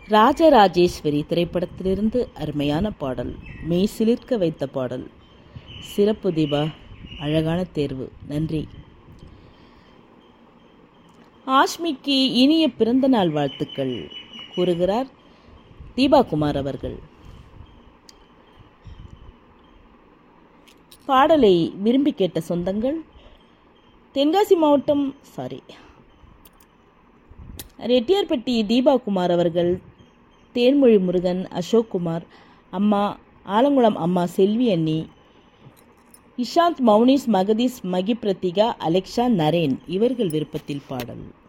ராஜராஜேஸ்வரி திரைப்படத்திலிருந்து அருமையான பாடல் மெய் சிலிர்க்க வைத்த பாடல் சிறப்பு தீபா அழகான தேர்வு நன்றி ஆஷ்மிக்கு இனிய பிறந்தநாள் வாழ்த்துக்கள் கூறுகிறார் தீபா குமார் அவர்கள் பாடலை விரும்பி கேட்ட சொந்தங்கள் தென்காசி மாவட்டம் சாரி ரெட்டியார்பட்டி தீபா குமார் அவர்கள் தேன்மொழி முருகன் அசோக் குமார் அம்மா ஆலங்குளம் அம்மா செல்வி அண்ணி இஷாந்த் மௌனிஸ் மகதீஸ் மகி பிரத்திகா அலெக்ஷா நரேன் இவர்கள் விருப்பத்தில் பாடல்